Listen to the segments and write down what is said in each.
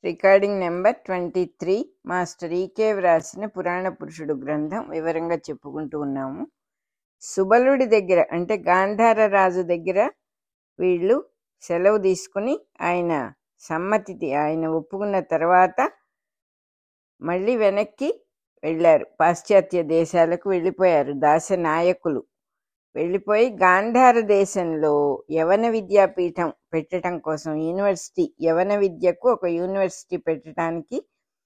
recording number twenty three master ఈకే వ్రాసిన పురాణ పురుషుడు గ్రంథం వివరంగా చెప్పుకుంటూ ఉన్నాము సుబలుడి దగ్గర అంటే గాంధార రాజు దగ్గర వీళ్ళు సెలవు తీసుకుని ఆయన సమ్మతి ఆయన ఒప్పుకున్న తర్వాత మళ్ళీ వెనక్కి వెళ్ళారు పాశ్చాత్య దేశాలకు వెళ్ళిపోయారు దాస నాయకులు వెళ్ళిపోయి గాంధార దేశంలో యవన విద్యాపీఠం పెట్టడం కోసం యూనివర్సిటీ యవన విద్యకు ఒక యూనివర్సిటీ పెట్టడానికి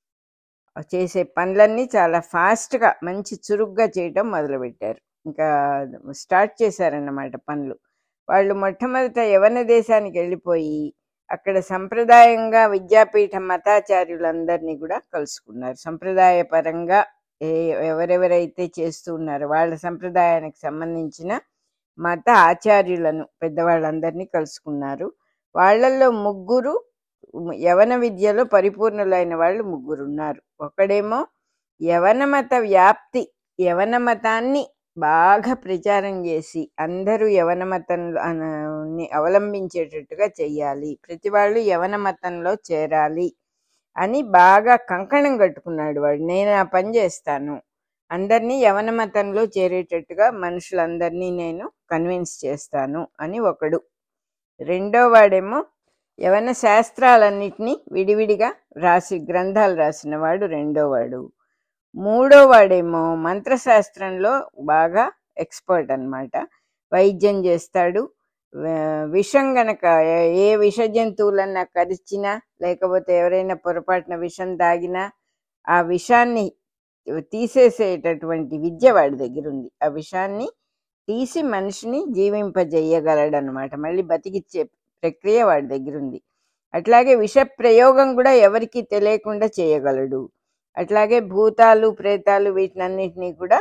చేసే పనులన్నీ చాలా ఫాస్ట్గా మంచి చురుగ్గా చేయటం మొదలుపెట్టారు ఇంకా స్టార్ట్ చేశారన్నమాట పనులు వాళ్ళు మొట్టమొదట యవన దేశానికి వెళ్ళిపోయి అక్కడ సంప్రదాయంగా విద్యాపీఠ మతాచార్యులందరినీ కూడా కలుసుకున్నారు సంప్రదాయ పరంగా ఏ ఎవరెవరైతే చేస్తూ ఉన్నారో వాళ్ళ సంప్రదాయానికి సంబంధించిన మత ఆచార్యులను పెద్దవాళ్ళందరినీ కలుసుకున్నారు వాళ్ళల్లో ముగ్గురు యవన విద్యలో పరిపూర్ణులైన వాళ్ళు ముగ్గురు ఉన్నారు ఒకడేమో యవన మత వ్యాప్తి యవన మతాన్ని బాగా ప్రచారం చేసి అందరూ యవన మతంలో అవలంబించేటట్టుగా చెయ్యాలి ప్రతి వాళ్ళు యవన మతంలో చేరాలి అని బాగా కంకణం కట్టుకున్నాడు వాడు నేను ఆ పని చేస్తాను అందరినీ యవన మతంలో చేరేటట్టుగా మనుషులందరినీ నేను కన్విన్స్ చేస్తాను అని ఒకడు రెండో వాడేమో యవన శాస్త్రాలన్నిటినీ విడివిడిగా రాసి గ్రంథాలు రాసిన వాడు రెండో వాడు మూడో వాడేమో మంత్రశాస్త్రంలో బాగా ఎక్స్పర్ట్ అనమాట వైద్యం చేస్తాడు విషం గనక ఏ విష జంతువులన్నా కరిచినా లేకపోతే ఎవరైనా పొరపాటున విషం తాగినా ఆ విషాన్ని తీసేసేటటువంటి విద్య వాడి దగ్గర ఉంది ఆ విషాన్ని తీసి మనిషిని జీవింపజేయగలడు అనమాట మళ్ళీ బతికిచ్చే ప్రక్రియ వాడి దగ్గర ఉంది అట్లాగే విష ప్రయోగం కూడా ఎవరికి తెలియకుండా చేయగలడు అట్లాగే భూతాలు ప్రేతాలు వీటినన్నిటినీ కూడా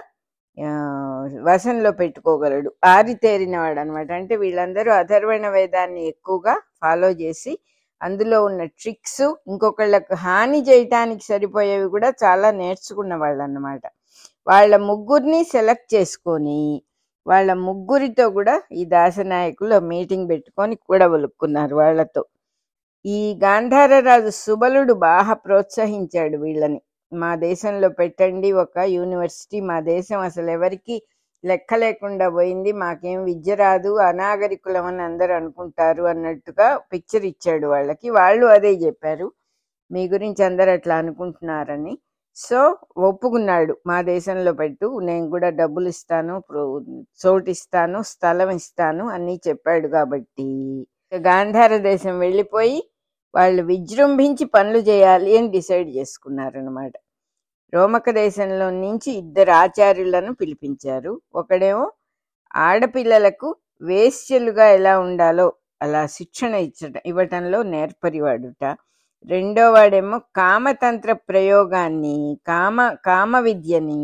వశంలో పెట్టుకోగలడు ఆరితేరిన వాడు అనమాట అంటే వీళ్ళందరూ అథర్వణ వేదాన్ని ఎక్కువగా ఫాలో చేసి అందులో ఉన్న ట్రిక్స్ ఇంకొకళ్ళకు హాని చేయటానికి సరిపోయేవి కూడా చాలా నేర్చుకున్న వాళ్ళు అన్నమాట వాళ్ళ ముగ్గురిని సెలెక్ట్ చేసుకొని వాళ్ళ ముగ్గురితో కూడా ఈ దాసనాయకులు మీటింగ్ పెట్టుకొని కూడబలుక్కున్నారు వాళ్ళతో ఈ గాంధారరాజు సుబలుడు బాగా ప్రోత్సహించాడు వీళ్ళని మా దేశంలో పెట్టండి ఒక యూనివర్సిటీ మా దేశం అసలు ఎవరికి లెక్క లేకుండా పోయింది మాకేం విద్య రాదు అనాగరికులం అని అందరూ అనుకుంటారు అన్నట్టుగా పిక్చర్ ఇచ్చాడు వాళ్ళకి వాళ్ళు అదే చెప్పారు మీ గురించి అందరు అట్లా అనుకుంటున్నారని సో ఒప్పుకున్నాడు మా దేశంలో పెట్టు నేను కూడా డబ్బులు ఇస్తాను చోటు ఇస్తాను స్థలం ఇస్తాను అని చెప్పాడు కాబట్టి గాంధార దేశం వెళ్ళిపోయి వాళ్ళు విజృంభించి పనులు చేయాలి అని డిసైడ్ చేసుకున్నారనమాట రోమక దేశంలో నుంచి ఇద్దరు ఆచార్యులను పిలిపించారు ఒకడేమో ఆడపిల్లలకు వేశ్యలుగా ఎలా ఉండాలో అలా శిక్షణ ఇచ్చట ఇవ్వటంలో నేర్పరివాడుట రెండో వాడేమో కామతంత్ర ప్రయోగాన్ని కామ కామ విద్యని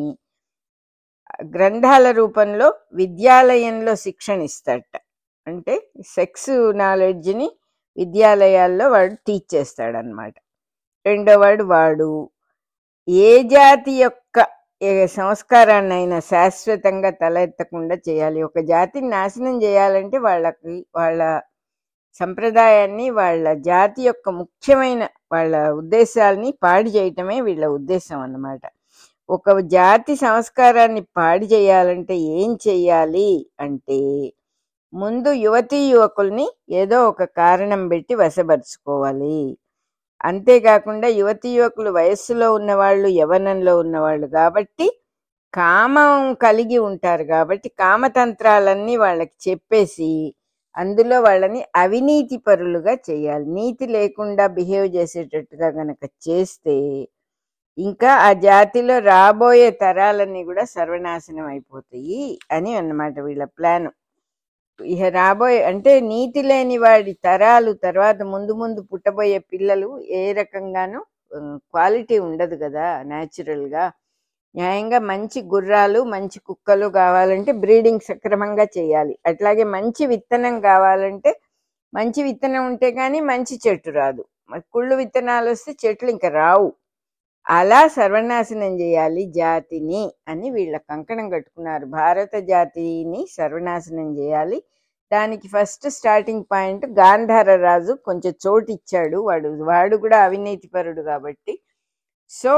గ్రంథాల రూపంలో విద్యాలయంలో శిక్షణ ఇస్తాడట అంటే సెక్స్ నాలెడ్జ్ని విద్యాలయాల్లో వాడు టీచ్ చేస్తాడనమాట రెండో వాడు వాడు ఏ జాతి యొక్క సంస్కారాన్నైనా శాశ్వతంగా తలెత్తకుండా చేయాలి ఒక జాతిని నాశనం చేయాలంటే వాళ్ళకి వాళ్ళ సంప్రదాయాన్ని వాళ్ళ జాతి యొక్క ముఖ్యమైన వాళ్ళ ఉద్దేశాలని పాడు చేయటమే వీళ్ళ ఉద్దేశం అన్నమాట ఒక జాతి సంస్కారాన్ని పాడు చేయాలంటే ఏం చెయ్యాలి అంటే ముందు యువతీ యువకుల్ని ఏదో ఒక కారణం పెట్టి వశపరుచుకోవాలి అంతేకాకుండా యువతి యువకులు వయస్సులో ఉన్నవాళ్ళు యవనంలో ఉన్నవాళ్ళు కాబట్టి కామం కలిగి ఉంటారు కాబట్టి కామతంత్రాలన్నీ వాళ్ళకి చెప్పేసి అందులో వాళ్ళని అవినీతి పరులుగా చేయాలి నీతి లేకుండా బిహేవ్ చేసేటట్టుగా గనక చేస్తే ఇంకా ఆ జాతిలో రాబోయే తరాలన్నీ కూడా సర్వనాశనం అయిపోతాయి అని అన్నమాట వీళ్ళ ప్లాన్ ఇక రాబోయే అంటే నీతి లేని వాడి తరాలు తర్వాత ముందు ముందు పుట్టబోయే పిల్లలు ఏ రకంగానూ క్వాలిటీ ఉండదు కదా న్యాచురల్గా న్యాయంగా మంచి గుర్రాలు మంచి కుక్కలు కావాలంటే బ్రీడింగ్ సక్రమంగా చేయాలి అట్లాగే మంచి విత్తనం కావాలంటే మంచి విత్తనం ఉంటే కానీ మంచి చెట్టు రాదు కుళ్ళు విత్తనాలు వస్తే చెట్లు ఇంకా రావు అలా సర్వనాశనం చేయాలి జాతిని అని వీళ్ళ కంకణం కట్టుకున్నారు భారత జాతిని సర్వనాశనం చేయాలి దానికి ఫస్ట్ స్టార్టింగ్ పాయింట్ గాంధార రాజు కొంచెం చోటు ఇచ్చాడు వాడు వాడు కూడా అవినీతిపరుడు కాబట్టి సో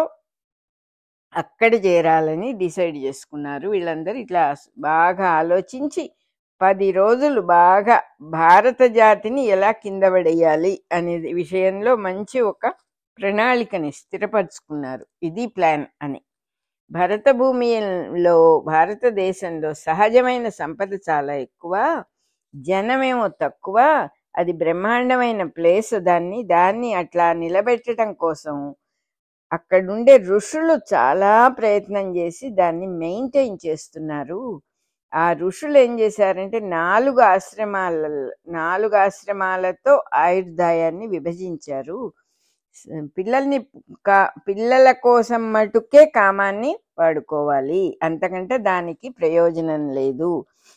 అక్కడ చేరాలని డిసైడ్ చేసుకున్నారు వీళ్ళందరూ ఇట్లా బాగా ఆలోచించి పది రోజులు బాగా భారత జాతిని ఎలా కింద పడేయాలి అనే విషయంలో మంచి ఒక ప్రణాళికని స్థిరపరచుకున్నారు ఇది ప్లాన్ అని భరత భూమిలో భారతదేశంలో సహజమైన సంపద చాలా ఎక్కువ జనమేమో తక్కువ అది బ్రహ్మాండమైన ప్లేస్ దాన్ని దాన్ని అట్లా నిలబెట్టడం కోసం అక్కడుండే ఋషులు చాలా ప్రయత్నం చేసి దాన్ని మెయింటైన్ చేస్తున్నారు ఆ ఋషులు ఏం చేశారంటే నాలుగు ఆశ్రమాల నాలుగు ఆశ్రమాలతో ఆయుర్దాయాన్ని విభజించారు స- పిల్లల్ని కా- పిల్లల కోసం మటుకే కామాన్ని వాడుకోవాలి అంతకంటే దానికి ప్రయోజనం లేదు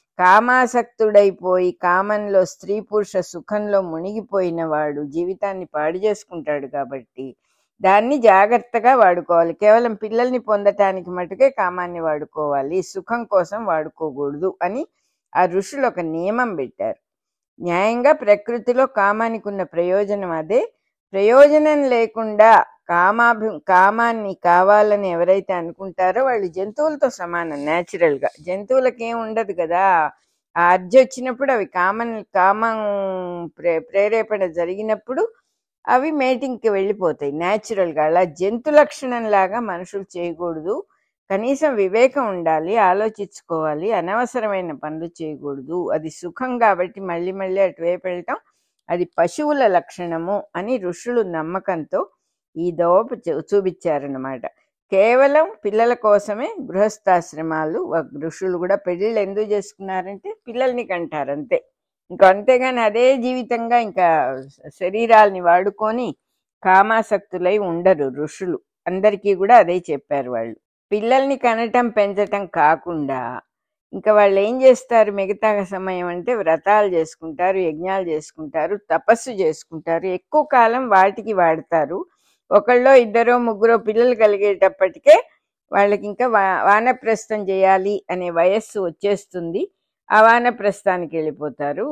కామాసక్తుడైపోయి కామంలో స్త్రీ పురుష సుఖంలో మునిగిపోయిన వాడు జీవితాన్ని పాడు చేసుకుంటాడు కాబట్టి దాన్ని జాగ్రత్తగా వాడుకోవాలి కేవలం పిల్లల్ని పొందటానికి మటుకే కామాన్ని వాడుకోవాలి సుఖం కోసం వాడుకోకూడదు అని ఆ ఋషులు ఒక నియమం పెట్టారు న్యాయంగా ప్రకృతిలో కామానికి ఉన్న ప్రయోజనం అదే ప్రయోజనం లేకుండా కామాభి కామాన్ని కావాలని ఎవరైతే అనుకుంటారో వాళ్ళు జంతువులతో సమానం natural గా జంతువులకి ఏం ఉండదు కదా ఆ అర్జి వచ్చినప్పుడు అవి కామన్ కామం ప్రే ప్రేరేపణ జరిగినప్పుడు అవి మేటింగ్కి వెళ్ళిపోతాయి natural గా అలా జంతు లక్షణం లాగా మనుషులు చేయకూడదు కనీసం వివేకం ఉండాలి ఆలోచించుకోవాలి అనవసరమైన పనులు చేయకూడదు అది సుఖం కాబట్టి మళ్ళీ మళ్ళీ అటువైపు వెళ్ళటం అది పశువుల లక్షణము అని ఋషులు నమ్మకంతో ఈ దోవ చూ- చూపించారన్నమాట కేవలం పిల్లల కోసమే గృహస్థాశ్రమాలు వ- ఋషులు కూడా పెళ్ళిళ్ళు ఎందుకు చేసుకున్నారంటే పిల్లల్ని కంటారు అంతే ఇంకా అంతేగాని అదే జీవితంగా ఇంకా శరీరాల్ని వాడుకొని కామాసక్తులై ఉండరు ఋషులు అందరికీ కూడా అదే చెప్పారు వాళ్ళు పిల్లల్ని కనటం పెంచటం కాకుండా ఇంకా వాళ్ళు ఏం చేస్తారు మిగతా సమయం అంటే వ్రతాలు చేసుకుంటారు యజ్ఞాలు చేసుకుంటారు తపస్సు చేసుకుంటారు ఎక్కువ కాలం వాటికి వాడతారు ఒకళ్ళో ఇద్దరో ముగ్గురో పిల్లలు కలిగేటప్పటికే వాళ్ళకి ఇంకా వా వానప్రస్థం చేయాలి అనే వయస్సు వచ్చేస్తుంది ఆ వానప్రస్థానికి వెళ్ళిపోతారు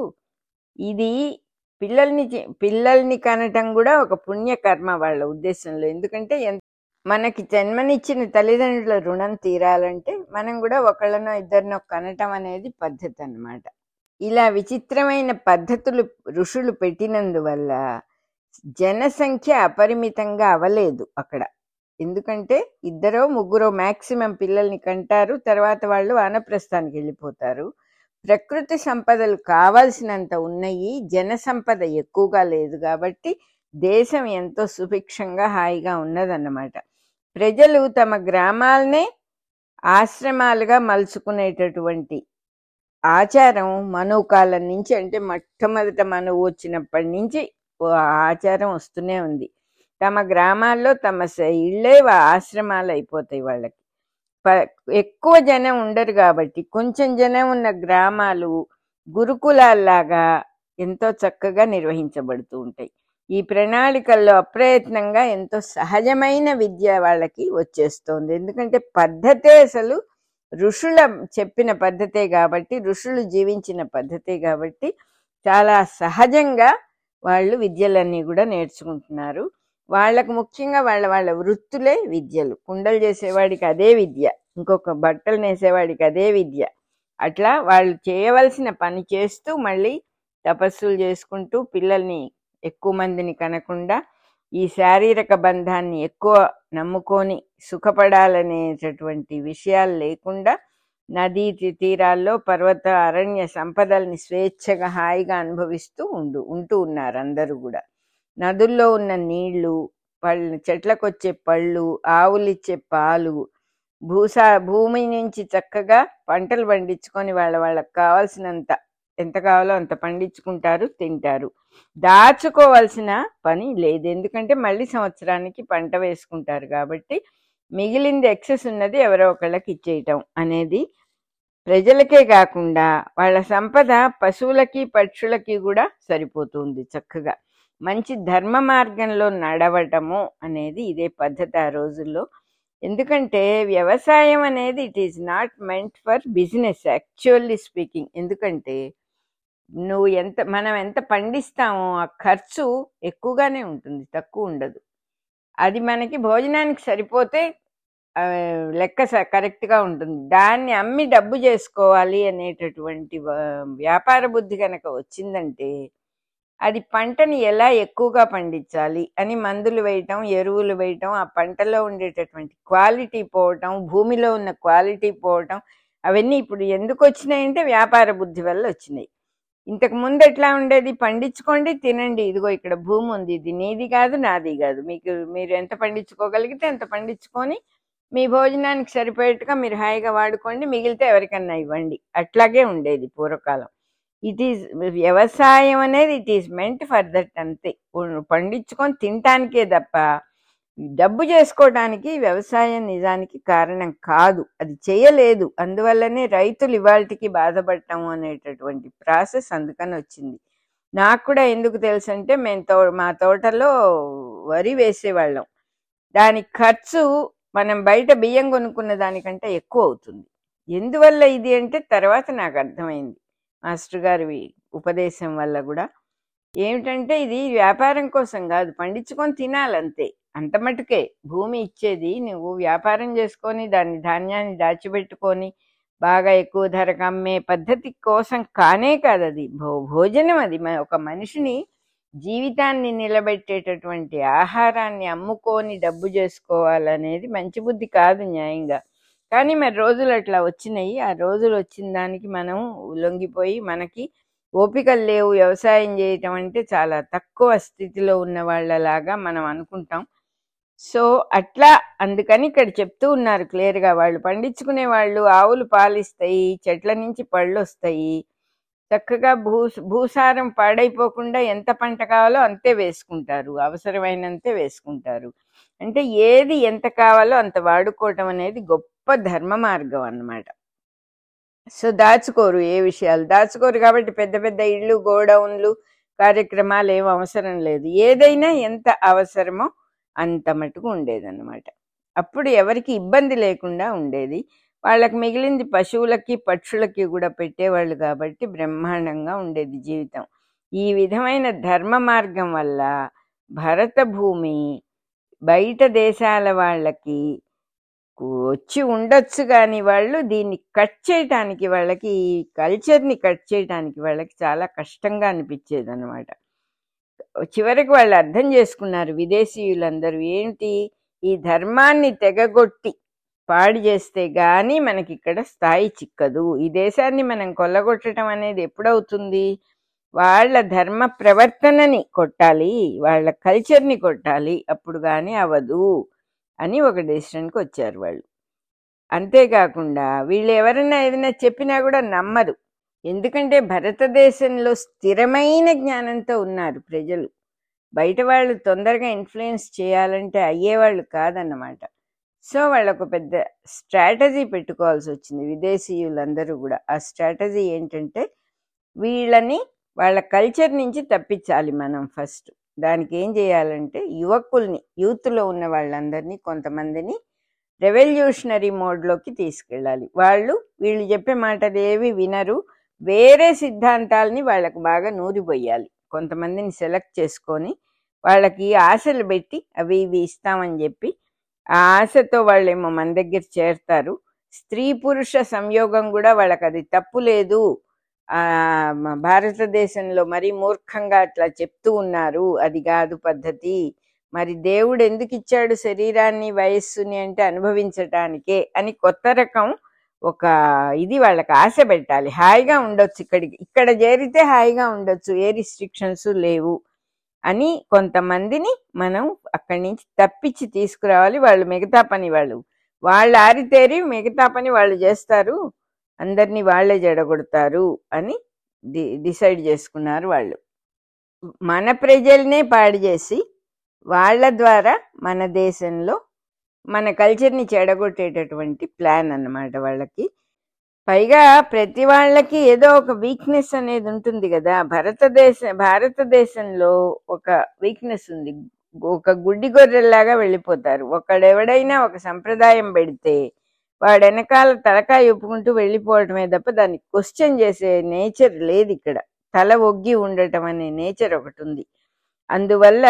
ఇది పిల్లల్ని చే- పిల్లల్ని కనటం కూడా ఒక పుణ్యకర్మ వాళ్ళ ఉద్దేశంలో ఎందుకంటే ఎంత మనకి జన్మనిచ్చిన తల్లిదండ్రుల రుణం తీరాలంటే మనం కూడా ఒకళ్ళనో ఇద్దరినో కనటం అనేది పద్ధతి అన్నమాట ఇలా విచిత్రమైన పద్ధతులు ఋషులు పెట్టినందువల్ల జనసంఖ్య అపరిమితంగా అవలేదు అక్కడ ఎందుకంటే ఇద్దరో ముగ్గురో మాక్సిమం పిల్లల్ని కంటారు తర్వాత వాళ్ళు వానప్రస్థానికి వెళ్ళిపోతారు ప్రకృతి సంపదలు కావాల్సినంత ఉన్నాయి జన సంపద ఎక్కువగా లేదు కాబట్టి దేశం ఎంతో సుభిక్షంగా హాయిగా ఉన్నదన్నమాట ప్రజలు తమ గ్రామాలనే ఆశ్రమాలుగా మలుచుకునేటటువంటి ఆచారం మనువు కాలం నుంచి అంటే మొట్టమొదట మనువు వచ్చినప్పటి నుంచి ఓ ఆచారం వస్తూనే ఉంది తమ గ్రామాల్లో తమ స- ఇళ్ళే వా- ఆశ్రమాలు అయిపోతాయి వాళ్ళకి ప- ఎక్కువ జనం ఉండరు కాబట్టి కొంచెం జనం ఉన్న గ్రామాలు గురుకులాల్లాగా ఎంతో చక్కగా నిర్వహించబడుతూ ఉంటాయి ఈ ప్రణాళికల్లో అప్రయత్నంగా ఎంతో సహజమైన విద్య వాళ్ళకి వచ్చేస్తోంది ఎందుకంటే పద్ధతే అసలు ఋషుల చెప్పిన పద్ధతే కాబట్టి ఋషులు జీవించిన పద్ధతే కాబట్టి చాలా సహజంగా వాళ్ళు విద్యలన్నీ కూడా నేర్చుకుంటున్నారు వాళ్ళకు ముఖ్యంగా వాళ్ళ వాళ్ళ వృత్తులే విద్యలు కుండలు చేసేవాడికి అదే విద్య ఇంకొక బట్టలు నేసేవాడికి అదే విద్య అట్లా వాళ్ళు చేయవలసిన పని చేస్తూ మళ్ళీ తపస్సులు చేసుకుంటూ పిల్లల్ని ఎక్కువ మందిని కనకుండా ఈ శారీరక బంధాన్ని ఎక్కువ నమ్ముకొని సుఖపడాలనేటటువంటి విషయాలు లేకుండా నదీ తీ- తీరాల్లో పర్వత అరణ్య సంపదల్ని స్వేచ్ఛగా హాయిగా అనుభవిస్తూ ఉండు ఉంటూ ఉన్నారు అందరూ కూడా నదుల్లో ఉన్న నీళ్లు పళ్ళు చెట్లకొచ్చే పళ్ళు ఆవులిచ్చే పాలు భూసా భూమి నుంచి చక్కగా పంటలు పండించుకొని వాళ్ళ వాళ్ళకి కావాల్సినంత ఎంత కావాలో అంత పండించుకుంటారు తింటారు దాచుకోవాల్సిన పని లేదు ఎందుకంటే మళ్ళీ సంవత్సరానికి పంట వేసుకుంటారు కాబట్టి మిగిలింది ఎక్సెస్ ఉన్నది ఎవరో ఒకళ్ళకి ఇచ్చేయటం అనేది ప్రజలకే కాకుండా వాళ్ళ సంపద పశువులకి పక్షులకి కూడా సరిపోతుంది చక్కగా మంచి ధర్మ మార్గంలో నడవటము అనేది ఇదే పద్ధతి ఆ రోజుల్లో ఎందుకంటే వ్యవసాయం అనేది it is not meant for business actually speaking ఎందుకంటే నువ్వు ఎంత మనం ఎంత పండిస్తామో ఆ ఖర్చు ఎక్కువగానే ఉంటుంది తక్కువ ఉండదు అది మనకి భోజనానికి సరిపోతే ఆ, లెక్క స- కరెక్ట్గా ఉంటుంది దాన్ని అమ్మి డబ్బు చేసుకోవాలి అనేటటువంటి వ- వ్యాపార బుద్ధి కనుక వచ్చిందంటే అది పంటని ఎలా ఎక్కువగా పండించాలి అని మందులు వేయటం ఎరువులు వేయటం ఆ పంటలో ఉండేటటువంటి క్వాలిటీ పోవటం భూమిలో ఉన్న క్వాలిటీ పోవటం అవన్నీ ఇప్పుడు ఎందుకు వచ్చినాయంటే వ్యాపార బుద్ధి వల్ల వచ్చినాయి ఇంతకు ముందు ఎట్లా ఉండేది పండించుకోండి తినండి ఇదిగో ఇక్కడ భూమి ఉంది ఇది నీది కాదు నాది కాదు మీకు మీరు ఎంత పండించుకోగలిగితే అంత పండించుకొని మీ భోజనానికి సరిపోయేట్టుగా మీరు హాయిగా వాడుకోండి మిగిలితే ఎవరికన్నా ఇవ్వండి అట్లాగే ఉండేది పూర్వకాలం ఇట్ ఈస్ వ్యవసాయం అనేది it is meant for that అంతే ఉ- పండించుకొని తినటానికే తప్ప డబ్బు చేసుకోవడానికి వ్యవసాయం నిజానికి కారణం కాదు అది చేయలేదు అందువల్లనే రైతులు ఇవాళకి బాధపడటం అనేటటువంటి ప్రాసెస్ అందుకని వచ్చింది నాకు కూడా ఎందుకు తెలుసు అంటే మేము తో మా తోటలో వరి వేసేవాళ్ళం దాని ఖర్చు మనం బయట బియ్యం కొనుక్కున్న దానికంటే ఎక్కువ అవుతుంది ఎందువల్ల ఇది అంటే తర్వాత నాకు అర్థమైంది మాస్టర్ గారి ఉపదేశం వల్ల కూడా ఏమిటంటే ఇది వ్యాపారం కోసం కాదు పండించుకొని తినాలంతే అంత మటుకే భూమి ఇచ్చేది నువ్వు వ్యాపారం చేసుకొని దాన్ని ధాన్యాన్ని దాచిపెట్టుకొని బాగా ఎక్కువ ధరకు అమ్మే పద్ధతి కోసం కానే కాదు అది భో భోజనం అది మ- ఒక మనిషిని జీవితాన్ని నిలబెట్టేటటువంటి ఆహారాన్ని అమ్ముకొని డబ్బు చేసుకోవాలనేది మంచి బుద్ధి కాదు న్యాయంగా కానీ మరి రోజులు అట్లా వచ్చినాయి ఆ రోజులు వచ్చిన దానికి మనం లొంగిపోయి మనకి ఓపికలు లేవు వ్యవసాయం చేయటం అంటే చాలా తక్కువ స్థితిలో ఉన్న వాళ్ళలాగా మనం అనుకుంటాం సో అట్లా అందుకని ఇక్కడ చెప్తూ ఉన్నారు క్లియర్గా వాళ్ళు పండించుకునే వాళ్ళు ఆవులు పాలిస్తాయి చెట్ల నుంచి పళ్ళు వస్తాయి చక్కగా భూ భూసారం పాడైపోకుండా ఎంత పంట కావాలో అంతే వేసుకుంటారు అవసరమైనంతే వేసుకుంటారు అంటే ఏది ఎంత కావాలో అంత వాడుకోవటం అనేది గొప్ప ధర్మ మార్గం అన్నమాట సో దాచుకోరు ఏ విషయాలు దాచుకోరు కాబట్టి పెద్ద పెద్ద ఇళ్ళు గోడౌన్లు కార్యక్రమాలు ఏం అవసరం లేదు ఏదైనా ఎంత అవసరమో అంత మటుకు ఉండేదన్నమాట అప్పుడు ఎవరికి ఇబ్బంది లేకుండా ఉండేది వాళ్ళకి మిగిలింది పశువులకి పక్షులకి కూడా పెట్టేవాళ్ళు కాబట్టి బ్రహ్మాండంగా ఉండేది జీవితం ఈ విధమైన ధర్మ మార్గం వల్ల భరత భూమి బయట దేశాల వాళ్ళకి వచ్చి ఉండొచ్చు కానీ వాళ్ళు దీన్ని కట్ చేయటానికి వాళ్ళకి ఈ కల్చర్ని కట్ చేయటానికి వాళ్ళకి చాలా కష్టంగా అనిపించేది అనమాట చివరికి వాళ్ళు అర్థం చేసుకున్నారు విదేశీయులందరూ ఏంటి ఈ ధర్మాన్ని తెగగొట్టి పాడు చేస్తే గాని మనకి ఇక్కడ స్థాయి చిక్కదు ఈ దేశాన్ని మనం కొల్లగొట్టడం అనేది ఎప్పుడవుతుంది వాళ్ళ ధర్మ ప్రవర్తనని కొట్టాలి వాళ్ళ కల్చర్ని కొట్టాలి అప్పుడు కానీ అవదు అని ఒక డెసిషన్కి వచ్చారు వాళ్ళు అంతేకాకుండా వీళ్ళు ఎవరైనా ఏదైనా చెప్పినా కూడా నమ్మరు ఎందుకంటే భారతదేశంలో స్థిరమైన జ్ఞానంతో ఉన్నారు ప్రజలు బయట వాళ్ళు తొందరగా ఇన్ఫ్లుయెన్స్ చేయాలంటే అయ్యేవాళ్ళు కాదన్నమాట సో వాళ్ళు ఒక పెద్ద స్ట్రాటజీ పెట్టుకోవాల్సి వచ్చింది విదేశీయులందరూ కూడా ఆ స్ట్రాటజీ ఏంటంటే వీళ్ళని వాళ్ళ కల్చర్ నుంచి తప్పించాలి మనం ఫస్ట్ దానికి ఏం చేయాలంటే యువకుల్ని యూత్లో ఉన్న వాళ్ళందరినీ కొంతమందిని రెవల్యూషనరీ మోడ్లోకి తీసుకెళ్ళాలి వాళ్ళు వీళ్ళు చెప్పే మాటలు ఏవి వినరు వేరే సిద్ధాంతాలని వాళ్ళకు బాగా నూరిపోయాలి కొంతమందిని సెలెక్ట్ చేసుకొని వాళ్ళకి ఆశలు పెట్టి అవి ఇవి ఇస్తామని చెప్పి ఆ ఆశతో వాళ్ళేమో మన దగ్గర చేరతారు స్త్రీ పురుష సంయోగం కూడా వాళ్ళకి అది తప్పు లేదు ఆ మ- భారతదేశంలో మరీ మూర్ఖంగా అట్లా చెప్తూ ఉన్నారు అది కాదు పద్ధతి మరి దేవుడు ఎందుకు ఇచ్చాడు శరీరాన్ని వయస్సుని అంటే అనుభవించటానికే అని కొత్త రకం ఒక ఇది వాళ్ళకి ఆశ పెట్టాలి హాయిగా ఉండొచ్చు ఇక్కడికి ఇక్కడ చేరితే హాయిగా ఉండొచ్చు ఏ రిస్ట్రిక్షన్స్ లేవు అని కొంతమందిని మనం అక్కడి నుంచి తప్పించి తీసుకురావాలి వాళ్ళు మిగతా పని వాళ్ళు వాళ్ళు ఆరితేరి మిగతా పని వాళ్ళు చేస్తారు అందరినీ వాళ్ళే జడగొడతారు అని డి డిసైడ్ చేసుకున్నారు వాళ్ళు మన ప్రజల్నే పాడు చేసి వాళ్ళ ద్వారా మన దేశంలో మన కల్చర్ని చెడగొట్టేటటువంటి ప్లాన్ అన్నమాట వాళ్ళకి పైగా ప్రతి వాళ్ళకి ఏదో ఒక వీక్నెస్ అనేది ఉంటుంది కదా భారతదేశ భారతదేశంలో ఒక వీక్నెస్ ఉంది ఒక గుడ్డి గొర్రెల్లాగా వెళ్ళిపోతారు ఒకడెవడైనా ఒక సంప్రదాయం పెడితే వాడు వెనకాల తలకాయ ఒప్పుకుంటూ వెళ్ళిపోవటమే తప్ప దాన్ని క్వశ్చన్ చేసే నేచర్ లేదు ఇక్కడ తల ఒగ్గి ఉండటం అనే నేచర్ ఒకటి ఉంది అందువల్ల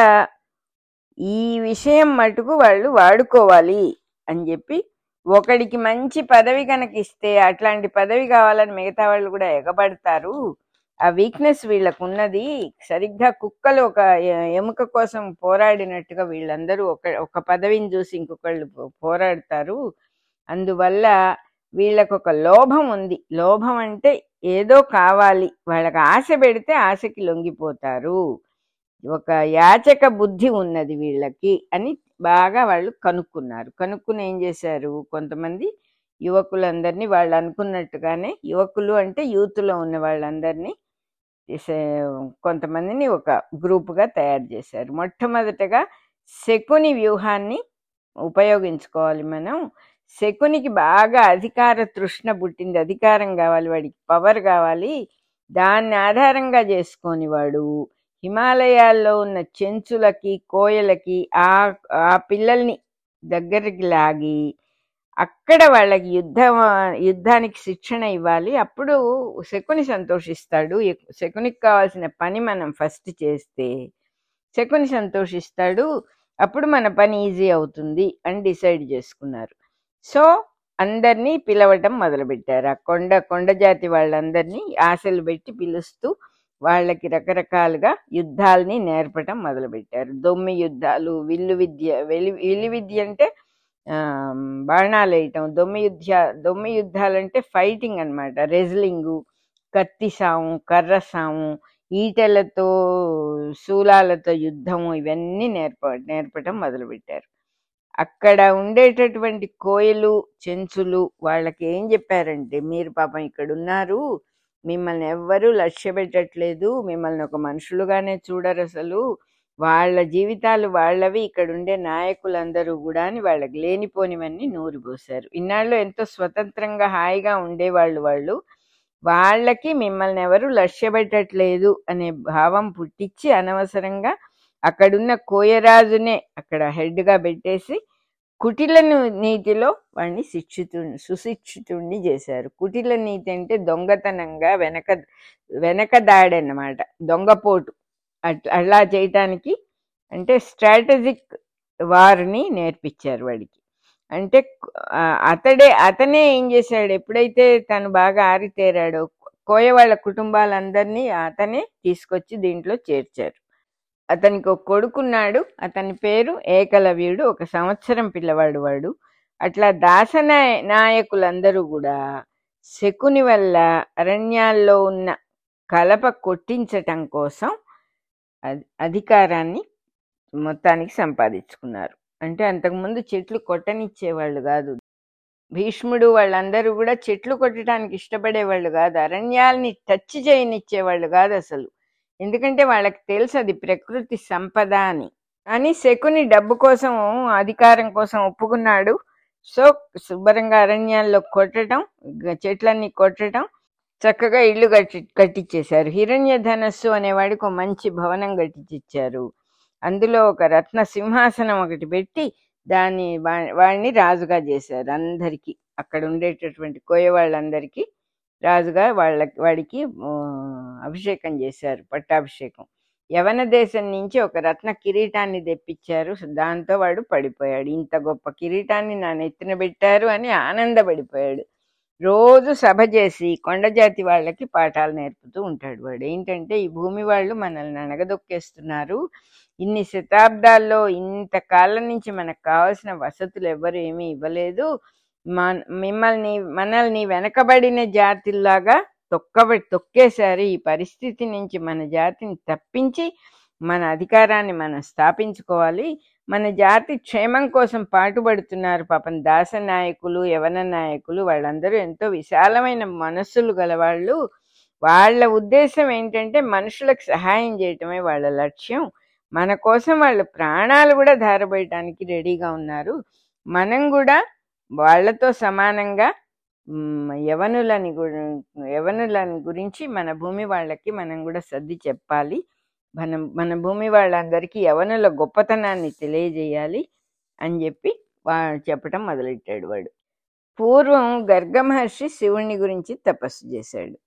ఈ విషయం మటుకు వాళ్ళు వాడుకోవాలి అని చెప్పి ఒకడికి మంచి పదవి కనుక ఇస్తే అట్లాంటి పదవి కావాలని మిగతా వాళ్ళు కూడా ఎగబడతారు ఆ వీక్నెస్ వీళ్ళకు ఉన్నది సరిగ్గా కుక్కలు ఒక ఎ- ఎముక కోసం పోరాడినట్టుగా వీళ్ళందరూ ఒక ఒక పదవిని చూసి ఇంకొకళ్ళు పో- పోరాడతారు అందువల్ల వీళ్ళకు ఒక లోభం ఉంది లోభం అంటే ఏదో కావాలి వాళ్ళకి ఆశ పెడితే ఆశకి లొంగిపోతారు ఒక యాచక బుద్ధి ఉన్నది వీళ్ళకి అని బాగా వాళ్ళు కనుక్కున్నారు కనుక్కుని ఏం చేశారు కొంతమంది యువకులందరినీ వాళ్ళు అనుకున్నట్టుగానే యువకులు అంటే యూత్లో ఉన్న వాళ్ళందరినీ చేసే- కొంతమందిని ఒక గ్రూపుగా తయారు చేశారు మొట్టమొదటగా శకుని వ్యూహాన్ని ఉపయోగించుకోవాలి మనం శకునికి బాగా అధికార తృష్ణ పుట్టింది అధికారం కావాలి వాడికి పవర్ కావాలి దాన్ని ఆధారంగా చేసుకొని వాడు హిమాలయాల్లో ఉన్న చెంచులకి కోయలకి ఆ ఆ పిల్లల్ని దగ్గరికి లాగి అక్కడ వాళ్ళకి యుద్ధ యుద్ధానికి శిక్షణ ఇవ్వాలి అప్పుడు శకుని సంతోషిస్తాడు ఎక్- శకునికి కావాల్సిన పని మనం ఫస్ట్ చేస్తే శకుని సంతోషిస్తాడు అప్పుడు మన పని ఈజీ అవుతుంది అని డిసైడ్ చేసుకున్నారు సో అందరినీ పిలవటం మొదలుపెట్టారు ఆ కొండ కొండ జాతి వాళ్ళందరినీ ఆశలు పెట్టి పిలుస్తూ వాళ్ళకి రకరకాలుగా యుద్ధాలని నేర్పటం మొదలుపెట్టారు దొమ్మి యుద్ధాలు విల్లు విద్య వెలి విల్లు విద్య అంటే ఆ, బాణాలు వేయటం దొమ్మి యుద్ధ దొమ్మి యుద్ధాలంటే ఫైటింగ్ అన్నమాట రెజ్లింగు కత్తి సాము కర్ర సాము ఈటెలతో శూలాలతో యుద్ధము ఇవన్నీ నేర్ప నేర్పటం మొదలుపెట్టారు అక్కడ ఉండేటటువంటి కోయలు చెంచులు వాళ్ళకి ఏం చెప్పారంటే మీరు పాపం ఇక్కడ ఉన్నారు మిమ్మల్ని ఎవ్వరూ లక్ష్య పెట్టట్లేదు మిమ్మల్ని ఒక మనుషులుగానే చూడరు అసలు వాళ్ళ జీవితాలు వాళ్ళవి ఇక్కడ ఉండే నాయకులందరూ కూడా అని వాళ్ళకి లేనిపోనివన్నీ నూరిపోశారు ఇన్నాళ్ళు ఎంతో స్వతంత్రంగా హాయిగా ఉండేవాళ్ళు వాళ్ళు వాళ్ళకి మిమ్మల్ని ఎవరు లక్ష్య పెట్టట్లేదు అనే భావం పుట్టించి అనవసరంగా అక్కడున్న కోయరాజునే అక్కడ హెడ్గా పెట్టేసి కుటిల ను- నీతిలో వాడిని శిక్షితు సుశిక్షితుణ్ణి చేశారు కుటిల నీతి అంటే దొంగతనంగా వెనక వెనక దాడి అన్నమాట దొంగపోటు అట్ అలా చేయటానికి అంటే స్ట్రాటజిక్ వార్ని నేర్పించారు వాడికి అంటే ఆ, అతడే అతనే ఏం చేశాడు ఎప్పుడైతే తను బాగా ఆరితేరాడో కోయ వాళ్ళ కుటుంబాలందరినీ అతనే తీసుకొచ్చి దీంట్లో చేర్చారు అతనికి ఒక కొడుకున్నాడు అతని పేరు ఏకలవ్యుడు ఒక సంవత్సరం పిల్లవాడు వాడు అట్లా దాస నాయ- నాయకులందరూ కూడా శకుని వల్ల అరణ్యాల్లో ఉన్న కలప కొట్టించటం కోసం అధి- అధికారాన్ని మొత్తానికి సంపాదించుకున్నారు అంటే అంతకుముందు చెట్లు కొట్టనిచ్చేవాళ్ళు కాదు భీష్ముడు వాళ్ళందరూ కూడా చెట్లు కొట్టడానికి ఇష్టపడేవాళ్ళు కాదు అరణ్యాల్ని టచ్ చేయనిచ్చేవాళ్ళు కాదు అసలు ఎందుకంటే వాళ్ళకి తెలుసు అది ప్రకృతి సంపద అని అని శకుని డబ్బు కోసం అధికారం కోసం ఒప్పుకున్నాడు సో శుభ్రంగా అరణ్యాల్లో కొట్టడం గ- చెట్లన్నీ కొట్టడం చక్కగా ఇల్లు కట్టి కట్టించేశారు హిరణ్య ధనస్సు అనేవాడికి ఒక మంచి భవనం కట్టించిచ్చారు అందులో ఒక రత్న సింహాసనం ఒకటి పెట్టి దాన్ని వా- వాడిని రాజుగా చేశారు అందరికీ అక్కడ ఉండేటటువంటి కోయ వాళ్ళందరికీ రాజుగా వాళ్ళ వాడికి ఆ, అభిషేకం చేశారు పట్టాభిషేకం యవన దేశం నుంచి ఒక రత్న కిరీటాన్ని తెప్పించారు దాంతో వాడు పడిపోయాడు ఇంత గొప్ప కిరీటాన్ని నా నెత్తిన పెట్టారు అని ఆనందపడిపోయాడు రోజు సభ చేసి కొండజాతి వాళ్ళకి పాఠాలు నేర్పుతూ ఉంటాడు వాడు ఏంటంటే ఈ భూమి వాళ్ళు మనల్ని అణగదొక్కేస్తున్నారు ఇన్ని శతాబ్దాల్లో ఇంత కాలం నుంచి మనకు కావాల్సిన వసతులు ఎవ్వరు ఏమీ ఇవ్వలేదు మన మిమ్మల్ని మనల్ని వెనకబడిన జాతిలాగా తొక్కబడి తొక్కేశారు ఈ పరిస్థితి నుంచి మన జాతిని తప్పించి మన అధికారాన్ని మనం స్థాపించుకోవాలి మన జాతి క్షేమం కోసం పాటుపడుతున్నారు పాపం దాస నాయకులు యవన నాయకులు వాళ్ళందరూ ఎంతో విశాలమైన మనస్సులు గలవాళ్ళు వాళ్ళ ఉద్దేశం ఏంటంటే మనుషులకు సహాయం చేయటమే వాళ్ళ లక్ష్యం మన కోసం వాళ్ళు ప్రాణాలు కూడా ధారపోయటానికి రెడీగా ఉన్నారు మనం కూడా వాళ్ళతో సమానంగా మ్, యవనులని గు- యవనులని గురించి మన భూమి వాళ్ళకి మనం కూడా సర్ది చెప్పాలి మనం మన భూమి వాళ్ళందరికీ యవనుల గొప్పతనాన్ని తెలియజేయాలి అని చెప్పి వా చెప్పటం మొదలెట్టాడు వాడు పూర్వం గర్గ మహర్షి శివుణ్ణి గురించి తపస్సు చేశాడు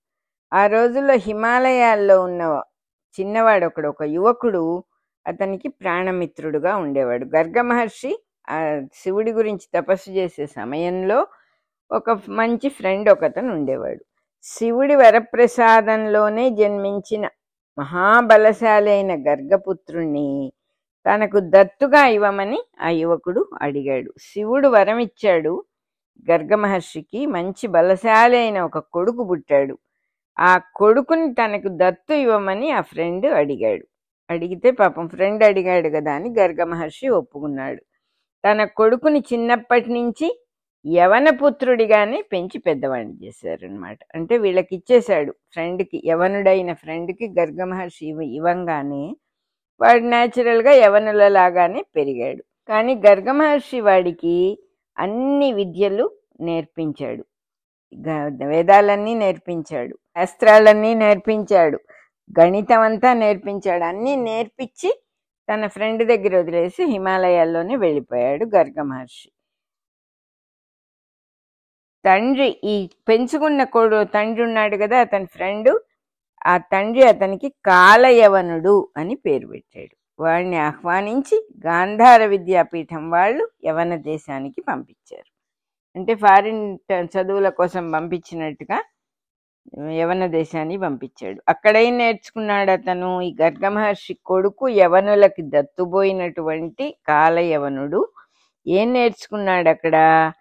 ఆ రోజుల్లో హిమాలయాల్లో ఉన్న చిన్నవాడు ఒకడు ఒక యువకుడు అతనికి ప్రాణమిత్రుడుగా ఉండేవాడు గర్గ మహర్షి ఆ శివుడి గురించి తపస్సు చేసే సమయంలో ఒక మంచి ఫ్రెండ్ ఒకతను ఉండేవాడు శివుడి వరప్రసాదంలోనే జన్మించిన మహాబలశాలి అయిన గర్గపుత్రుణ్ణి తనకు దత్తుగా ఇవ్వమని ఆ యువకుడు అడిగాడు శివుడు వరం ఇచ్చాడు గర్గ మహర్షికి మంచి బలశాలి అయిన ఒక కొడుకు పుట్టాడు ఆ కొడుకుని తనకు దత్తు ఇవ్వమని ఆ ఫ్రెండ్ అడిగాడు అడిగితే పాపం ఫ్రెండ్ అడిగాడు కదా అని గర్గ మహర్షి ఒప్పుకున్నాడు తన కొడుకుని చిన్నప్పటి నుంచి యవనపుత్రుడిగానే పెంచి పెద్దవాడిని చేశారనమాట అంటే వీళ్ళకి ఇచ్చేశాడు ఫ్రెండ్కి యవనుడైన ఫ్రెండ్కి గర్గ మహర్షి ఇవ్వ- ఇవ్వంగానే వాడు న్యాచురల్గా యవనులలాగానే పెరిగాడు కానీ గర్గ మహర్షి వాడికి అన్ని విద్యలు నేర్పించాడు గ- వేదాలన్నీ నేర్పించాడు శాస్త్రాలన్నీ నేర్పించాడు గణితం అంతా నేర్పించాడు అన్నీ నేర్పించి తన ఫ్రెండ్ దగ్గర వదిలేసి హిమాలయాల్లోనే వెళ్ళిపోయాడు గర్గ మహర్షి తండ్రి ఈ పెంచుకున్న కొడు తండ్రి ఉన్నాడు కదా అతని ఫ్రెండ్ ఆ తండ్రి అతనికి కాలయవనుడు అని పేరు పెట్టాడు వాడిని ఆహ్వానించి గాంధార విద్యాపీఠం వాళ్ళు యవన దేశానికి పంపించారు అంటే ఫారిన్ ట- చదువుల కోసం పంపించినట్టుగా యవన దేశానికి పంపించాడు అక్కడేం నేర్చుకున్నాడు అతను ఈ గర్గ మహర్షి కొడుకు యవనులకి దత్తుపోయినటువంటి కాలయవనుడు ఏం నేర్చుకున్నాడు అక్కడ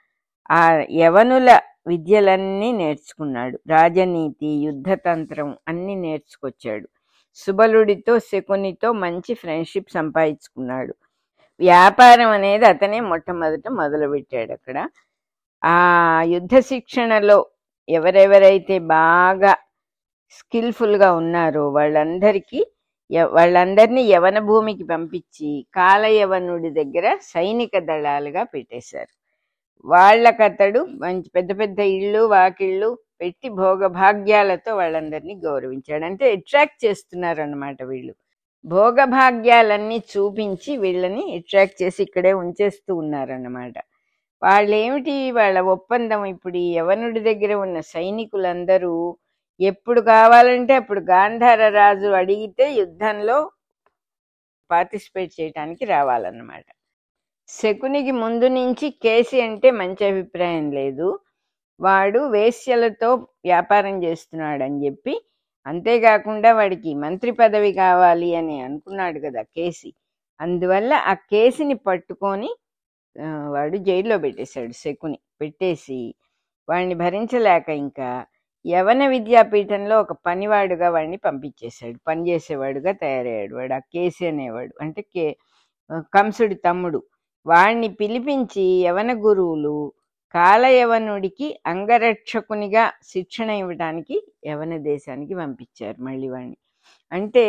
ఆ యవనుల విద్యలన్నీ నేర్చుకున్నాడు రాజనీతి యుద్ధతంత్రం అన్ని నేర్చుకొచ్చాడు సుబలుడితో శకునితో మంచి ఫ్రెండ్షిప్ సంపాదించుకున్నాడు వ్యాపారం అనేది అతనే మొట్టమొదట మొదలుపెట్టాడు అక్కడ ఆ యుద్ధ శిక్షణలో ఎవరెవరైతే బాగా స్కిల్ఫుల్గా ఉన్నారో వాళ్ళందరికీ య- వాళ్ళందరినీ యవన భూమికి పంపించి కాలయవనుడి దగ్గర సైనిక దళాలుగా పెట్టేశారు వాళ్ళకతడు మంచి పెద్ద పెద్ద ఇళ్ళు వాకిళ్ళు పెట్టి భోగభాగ్యాలతో వాళ్ళందరినీ గౌరవించాడు అంటే అట్రాక్ట్ చేస్తున్నారు అన్నమాట వీళ్ళు భోగభాగ్యాలన్నీ చూపించి వీళ్ళని అట్రాక్ట్ చేసి ఇక్కడే ఉంచేస్తూ ఉన్నారన్నమాట వాళ్ళేమిటి వాళ్ళ ఒప్పందం ఇప్పుడు ఈ యవనుడి దగ్గర ఉన్న సైనికులందరూ ఎప్పుడు కావాలంటే అప్పుడు గాంధార రాజు అడిగితే యుద్ధంలో పార్టిసిపేట్ చేయడానికి రావాలన్నమాట శకునికి ముందు నుంచి కేసి అంటే మంచి అభిప్రాయం లేదు వాడు వేశ్యలతో వ్యాపారం చేస్తున్నాడు అని చెప్పి అంతేకాకుండా వాడికి మంత్రి పదవి కావాలి అని అనుకున్నాడు కదా కేసి అందువల్ల ఆ కేసుని పట్టుకొని ఆ, వాడు జైల్లో పెట్టేశాడు శకుని పెట్టేసి వాడిని భరించలేక ఇంకా యవన విద్యాపీఠంలో ఒక పనివాడుగా వాడిని పంపించేశాడు పనిచేసేవాడుగా తయారయ్యాడు వాడు ఆ కేసి అనేవాడు అంటే కే కంసుడి తమ్ముడు వాణ్ణి పిలిపించి యవన గురువులు కాలయవనుడికి అంగరక్షకునిగా శిక్షణ ఇవ్వడానికి యవన దేశానికి పంపించారు మళ్ళీ వాణ్ణి అంటే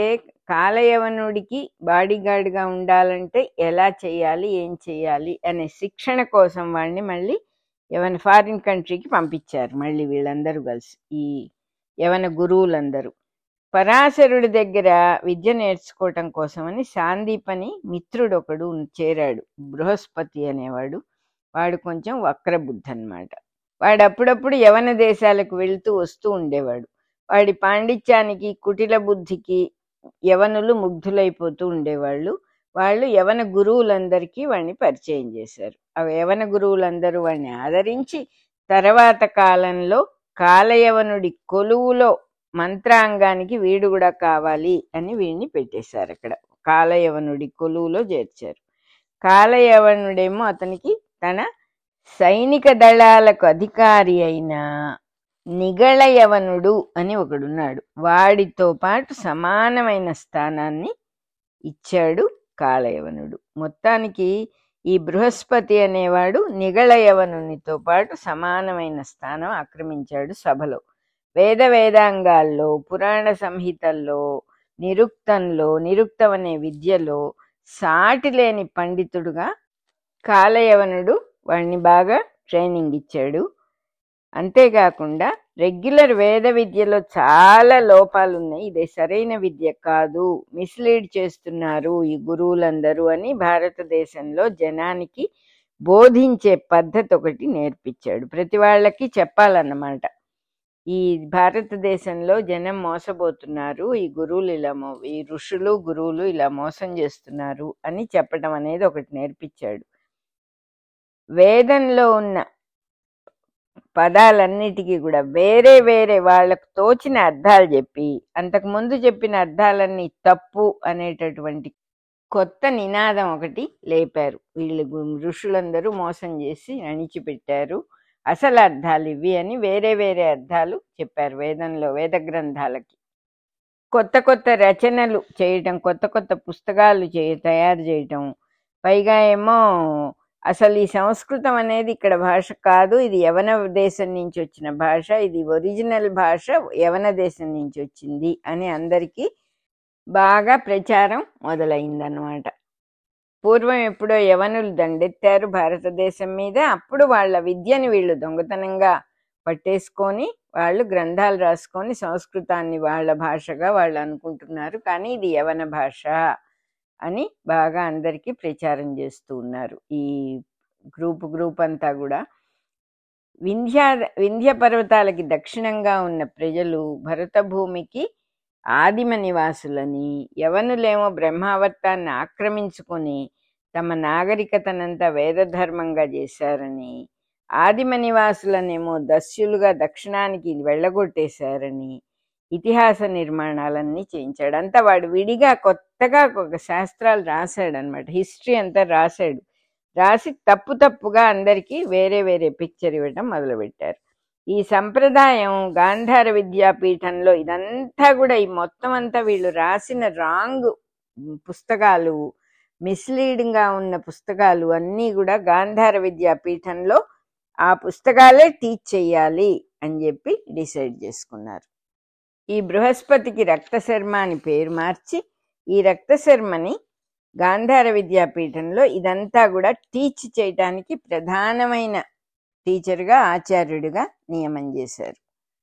కాలయవనుడికి బాడీగార్డ్గా ఉండాలంటే ఎలా చేయాలి ఏం చేయాలి అనే శిక్షణ కోసం వాడిని మళ్ళీ యవన ఫారిన్ కంట్రీకి పంపించారు మళ్ళీ వీళ్ళందరూ కలిసి ఈ యవన గురువులందరూ పరాశరుడి దగ్గర విద్య నేర్చుకోవటం కోసమని సాందీపని మిత్రుడు ఒకడు చేరాడు బృహస్పతి అనేవాడు వాడు కొంచెం వక్రబుద్ధి అనమాట వాడు అప్పుడప్పుడు యవన దేశాలకు వెళ్తూ వస్తూ ఉండేవాడు వాడి పాండిత్యానికి కుటిల బుద్ధికి యవనులు ముగ్ధులైపోతూ ఉండేవాళ్ళు వాళ్ళు యవన గురువులందరికీ వాడిని పరిచయం చేశారు ఆ యవన గురువులందరూ వాడిని ఆదరించి తర్వాత కాలంలో కాలయవనుడి కొలువులో మంత్రాంగానికి వీడు కూడా కావాలి అని వీడిని పెట్టేశారు అక్కడ కాలయవనుడి కొలువులో చేర్చారు కాలయవనుడేమో అతనికి తన సైనిక దళాలకు అధికారి అయిన నిగళయవనుడు అని ఒకడున్నాడు వాడితో పాటు సమానమైన స్థానాన్ని ఇచ్చాడు కాలయవనుడు మొత్తానికి ఈ బృహస్పతి అనేవాడు నిగళయవనునితో పాటు సమానమైన స్థానం ఆక్రమించాడు సభలో వేద వేదాంగాల్లో పురాణ సంహితల్లో నిరుక్తంలో నిరుక్తం అనే విద్యలో సాటి లేని పండితుడుగా కాలయవనుడు వాడిని బాగా ట్రైనింగ్ ఇచ్చాడు అంతేకాకుండా రెగ్యులర్ వేద విద్యలో చాలా లోపాలు ఉన్నాయి ఇది సరైన విద్య కాదు మిస్లీడ్ చేస్తున్నారు ఈ గురువులందరూ అని భారతదేశంలో జనానికి బోధించే పద్ధతి ఒకటి నేర్పించాడు ప్రతి వాళ్ళకి చెప్పాలన్నమాట ఈ భారతదేశంలో జనం మోసపోతున్నారు ఈ గురువులు ఇలా మో ఈ ఋషులు గురువులు ఇలా మోసం చేస్తున్నారు అని చెప్పడం అనేది ఒకటి నేర్పించాడు వేదంలో ఉన్న పదాలన్నిటికీ కూడా వేరే వేరే వాళ్ళకు తోచిన అర్థాలు చెప్పి అంతకు ముందు చెప్పిన అర్థాలన్నీ తప్పు అనేటటువంటి కొత్త నినాదం ఒకటి లేపారు వీళ్ళు గు- ఋషులందరూ మోసం చేసి అణిచిపెట్టారు అసలు అర్థాలు ఇవి అని వేరే వేరే అర్థాలు చెప్పారు వేదంలో వేద గ్రంథాలకి కొత్త కొత్త రచనలు చేయటం కొత్త కొత్త పుస్తకాలు చేయ తయారు చేయటం పైగా ఏమో అసలు ఈ సంస్కృతం అనేది ఇక్కడ భాష కాదు ఇది యవన దేశం నుంచి వచ్చిన భాష ఇది ఒరిజినల్ భాష యవన దేశం నుంచి వచ్చింది అని అందరికీ బాగా ప్రచారం మొదలైందన్నమాట పూర్వం ఎప్పుడో యవనులు దండెత్తారు భారతదేశం మీద అప్పుడు వాళ్ళ విద్యని వీళ్ళు దొంగతనంగా పట్టేసుకొని వాళ్ళు గ్రంథాలు రాసుకొని సంస్కృతాన్ని వాళ్ళ భాషగా వాళ్ళు అనుకుంటున్నారు కానీ ఇది యవన భాష అని బాగా అందరికీ ప్రచారం చేస్తూ ఉన్నారు ఈ గ్రూప్ గ్రూప్ అంతా కూడా వింధ్య వింధ్య పర్వతాలకి దక్షిణంగా ఉన్న ప్రజలు భరత భూమికి ఆదిమ నివాసులని యవనులేమో బ్రహ్మావర్తాన్ని ఆక్రమించుకొని తమ నాగరికతనంతా వేదధర్మంగా చేశారని ఆదిమ నివాసులనేమో దస్యులుగా దక్షిణానికి వెళ్ళగొట్టేశారని ఇతిహాస నిర్మాణాలన్నీ చేయించాడు అంతా వాడు విడిగా కొత్తగా ఒక శాస్త్రాలు రాశాడు అనమాట హిస్టరీ అంతా రాశాడు రాసి తప్పు తప్పుగా అందరికీ వేరే వేరే పిక్చర్ ఇవ్వడం మొదలుపెట్టారు ఈ సంప్రదాయం గాంధార విద్యాపీఠంలో ఇదంతా కూడా ఈ మొత్తం అంతా వీళ్ళు రాసిన రాంగ్ పుస్తకాలు మిస్లీడింగ్ గా ఉన్న పుస్తకాలు అన్నీ కూడా గాంధార విద్యాపీఠంలో ఆ పుస్తకాలే టీచ్ చెయ్యాలి అని చెప్పి డిసైడ్ చేసుకున్నారు ఈ బృహస్పతికి రక్తశర్మ అని పేరు మార్చి ఈ రక్తశర్మని గాంధార విద్యాపీఠంలో ఇదంతా కూడా టీచ్ చేయటానికి ప్రధానమైన టీచర్గా ఆచార్యుడిగా నియమం చేశారు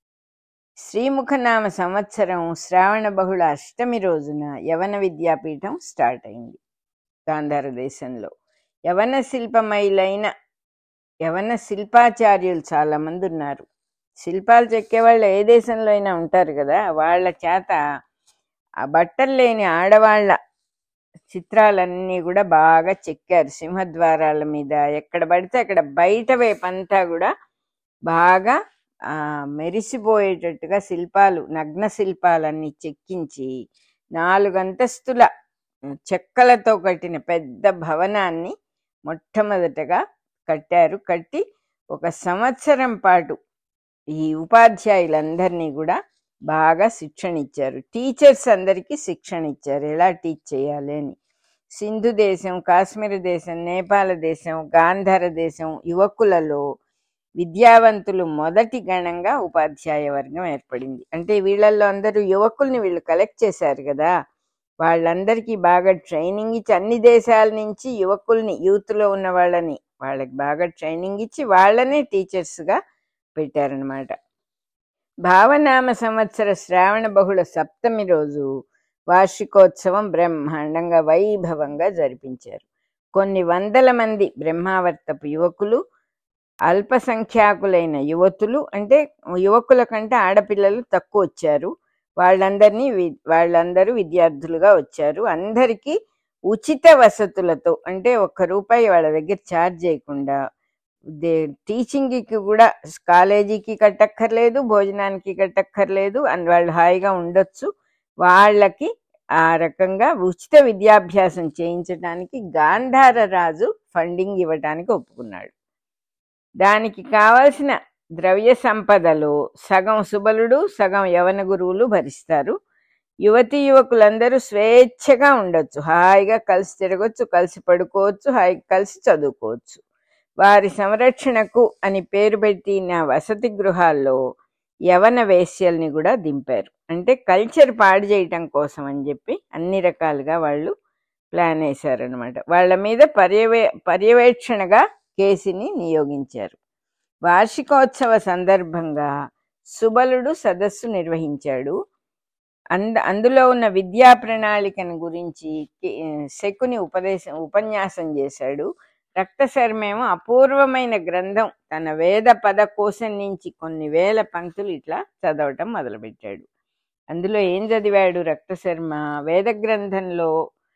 శ్రీముఖనామ సంవత్సరం శ్రావణ బహుళ అష్టమి రోజున యవన విద్యాపీఠం స్టార్ట్ అయింది గాంధార దేశంలో యవన శిల్పమైలైన యవన శిల్పాచార్యులు చాలా మంది ఉన్నారు శిల్పాలు చెక్కే వాళ్ళు ఏ దేశంలో అయినా ఉంటారు కదా వాళ్ళ చేత ఆ బట్టలు లేని ఆడవాళ్ళ చిత్రాలన్నీ కూడా బాగా చెక్కారు సింహద్వారాల మీద ఎక్కడ పడితే అక్కడ బయట వైపంతా కూడా బాగా ఆ మెరిసిపోయేటట్టుగా శిల్పాలు నగ్న శిల్పాలన్నీ చెక్కించి నాలుగు అంతస్తుల చెక్కలతో కట్టిన పెద్ద భవనాన్ని మొట్టమొదటగా కట్టారు కట్టి ఒక సంవత్సరం పాటు ఈ ఉపాధ్యాయులందరినీ కూడా బాగా శిక్షణ ఇచ్చారు టీచర్స్ అందరికీ శిక్షణ ఇచ్చారు ఎలా టీచ్ చేయాలి అని సింధు దేశం కాశ్మీర్ దేశం నేపాల దేశం గాంధార దేశం యువకులలో విద్యావంతులు మొదటి గణంగా ఉపాధ్యాయ వర్గం ఏర్పడింది అంటే వీళ్ళల్లో అందరూ యువకుల్ని వీళ్ళు కలెక్ట్ చేశారు కదా వాళ్ళందరికీ బాగా ట్రైనింగ్ ఇచ్చి అన్ని దేశాల నుంచి యువకుల్ని యూత్లో ఉన్న వాళ్ళని వాళ్ళకి బాగా ట్రైనింగ్ ఇచ్చి వాళ్ళనే టీచర్స్గా పెట్టారనమాట భావనామ సంవత్సర శ్రావణ బహుళ సప్తమి రోజు వార్షికోత్సవం బ్రహ్మాండంగా వైభవంగా జరిపించారు కొన్ని వందల మంది బ్రహ్మావర్తపు యువకులు అల్పసంఖ్యాకులైన యువతులు అంటే యువకుల కంటే ఆడపిల్లలు తక్కువ వచ్చారు వాళ్ళందరినీ వి- వాళ్ళందరూ విద్యార్థులుగా వచ్చారు అందరికీ ఉచిత వసతులతో అంటే ఒక్క రూపాయి వాళ్ళ దగ్గర ఛార్జ్ చేయకుండా దే టీచింగ్కి కూడా కాలేజీకి కట్టక్కర్లేదు భోజనానికి కట్టక్కర్లేదు అని వాళ్ళు హాయిగా ఉండొచ్చు వాళ్ళకి ఆ రకంగా ఉచిత విద్యాభ్యాసం చేయించడానికి గాంధార రాజు ఫండింగ్ ఇవ్వడానికి ఒప్పుకున్నాడు దానికి కావలసిన ద్రవ్య సంపదలో సగం సుబలుడు సగం యవన గురువులు భరిస్తారు యువతి యువకులందరూ స్వేచ్ఛగా ఉండొచ్చు హాయిగా కలిసి తిరగొచ్చు కలిసి పడుకోవచ్చు హాయిగా కలిసి చదువుకోవచ్చు వారి సంరక్షణకు అని పేరు పెట్టిన వసతి గృహాల్లో యవన వేశ్యల్ని కూడా దింపారు అంటే కల్చర్ పాడు చేయటం కోసం అని చెప్పి అన్ని రకాలుగా వాళ్ళు ప్లాన్ వేశారనమాట వాళ్ళ మీద పర్యవే పర్యవేక్షణగా కేసిని నియోగించారు వార్షికోత్సవ సందర్భంగా సుబలుడు సదస్సు నిర్వహించాడు అంద అందులో ఉన్న విద్యా ప్రణాళికను గురించి కి- శకుని ఉపదేశం ఉపన్యాసం చేశాడు రక్తశర్మేమో అపూర్వమైన గ్రంథం తన వేద పద కోశం నుంచి కొన్ని వేల పంక్తులు ఇట్లా చదవటం మొదలుపెట్టాడు అందులో ఏం చదివాడు రక్తశర్మ వేద గ్రంథంలో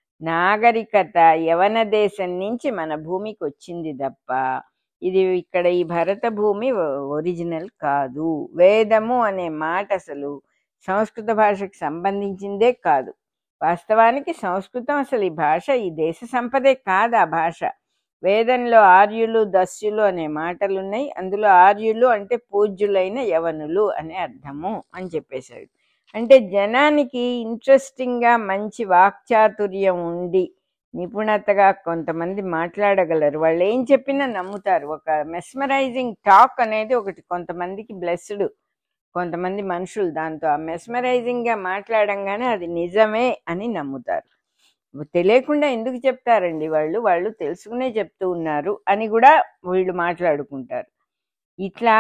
నాగరికత యవన దేశం నుంచి మన భూమికి వచ్చింది తప్ప ఇది ఇక్కడ ఈ భరత భూమి ఒరిజినల్ కాదు వేదము అనే మాట అసలు సంస్కృత భాషకు సంబంధించిందే కాదు వాస్తవానికి సంస్కృతం అసలు ఈ భాష ఈ దేశ సంపదే కాదు ఆ భాష వేదంలో ఆర్యులు దస్యులు అనే మాటలు ఉన్నాయి అందులో ఆర్యులు అంటే పూజ్యులైన యవనులు అనే అర్థము అని చెప్పేశాడు అంటే జనానికి ఇంట్రెస్టింగ్గా మంచి వాక్చాతుర్యం ఉండి నిపుణతగా కొంతమంది మాట్లాడగలరు వాళ్ళు ఏం చెప్పినా నమ్ముతారు ఒక మెస్మరైజింగ్ టాక్ అనేది ఒకటి కొంతమందికి బ్లెస్డ్ కొంతమంది మనుషులు దాంతో ఆ మెస్మరైజింగ్గా మాట్లాడంగానే అది నిజమే అని నమ్ముతారు తెలియకుండా ఎందుకు చెప్తారండి వాళ్ళు వాళ్ళు తెలుసుకునే చెప్తూ ఉన్నారు అని కూడా వీళ్ళు మాట్లాడుకుంటారు ఇట్లా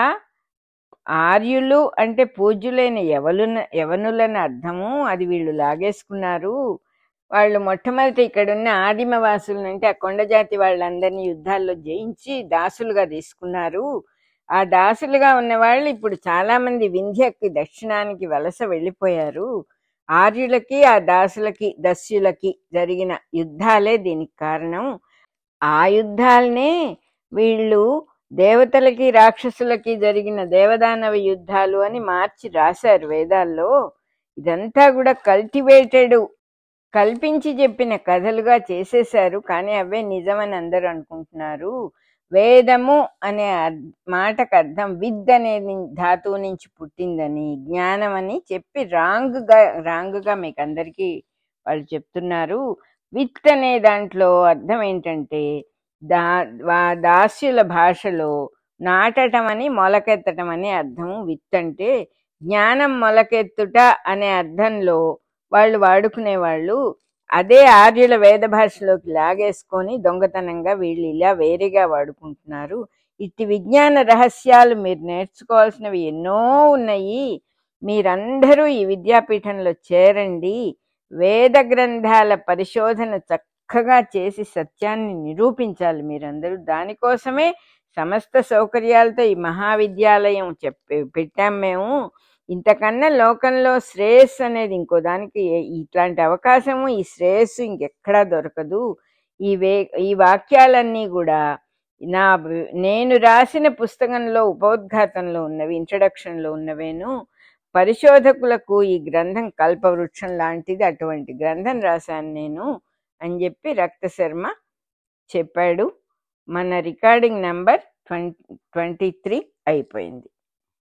ఆర్యులు అంటే పూజ్యులైన యవలున యవనులని అర్థము అది వీళ్ళు లాగేసుకున్నారు వాళ్ళు మొట్టమొదటి ఇక్కడున్న ఆదిమవాసులను అంటే ఆ కొండ జాతి వాళ్ళందరినీ యుద్ధాల్లో జయించి దాసులుగా తీసుకున్నారు ఆ దాసులుగా ఉన్న వాళ్ళు ఇప్పుడు చాలా మంది వింధ్యకి దక్షిణానికి వలస వెళ్ళిపోయారు ఆర్యులకి ఆ దాసులకి దస్యులకి జరిగిన యుద్ధాలే దీనికి కారణం ఆ యుద్ధాలనే వీళ్ళు దేవతలకి రాక్షసులకి జరిగిన దేవదానవ యుద్ధాలు అని మార్చి రాశారు వేదాల్లో ఇదంతా కూడా కల్టివేటెడ్ కల్పించి చెప్పిన కథలుగా చేసేశారు కానీ అవే నిజమని అందరూ అనుకుంటున్నారు వేదము అనే అర్- మాటకు అర్థం విద్ అనే ని- ధాతువు నుంచి పుట్టిందని జ్ఞానం అని చెప్పి రాంగ్గా రాంగ్గా మీకు అందరికీ వాళ్ళు చెప్తున్నారు విత్ అనే దాంట్లో అర్థం ఏంటంటే దా వా- దాస్యుల భాషలో నాటటం అని మొలకెత్తటం అనే అర్థం విత్ అంటే జ్ఞానం మొలకెత్తుట అనే అర్థంలో వాళ్ళు వాడుకునే వాళ్ళు అదే ఆర్యుల వేద భాషలోకి లాగేసుకొని దొంగతనంగా వీళ్ళు ఇలా వేరేగా వాడుకుంటున్నారు ఇట్టి విజ్ఞాన రహస్యాలు మీరు నేర్చుకోవాల్సినవి ఎన్నో ఉన్నాయి మీరందరూ ఈ విద్యాపీఠంలో చేరండి వేద గ్రంథాల పరిశోధన చక్కగా చేసి సత్యాన్ని నిరూపించాలి మీరందరూ దానికోసమే సమస్త సౌకర్యాలతో ఈ మహావిద్యాలయం చెప్పి పెట్టాం మేము ఇంతకన్నా లోకంలో శ్రేయస్సు అనేది ఇంకో దానికి ఏ- ఇట్లాంటి అవకాశము ఈ శ్రేయస్సు ఇంకెక్కడా దొరకదు ఈ వే ఈ వాక్యాలన్నీ కూడా నా వి- నేను రాసిన పుస్తకంలో ఉపోద్ఘాతంలో ఉన్నవి ఇంట్రడక్షన్లో ఉన్నవేను పరిశోధకులకు ఈ గ్రంథం కల్పవృక్షం లాంటిది అటువంటి గ్రంథం రాశాను నేను అని చెప్పి రక్తశర్మ చెప్పాడు మన recording number twenty twenty three అయిపోయింది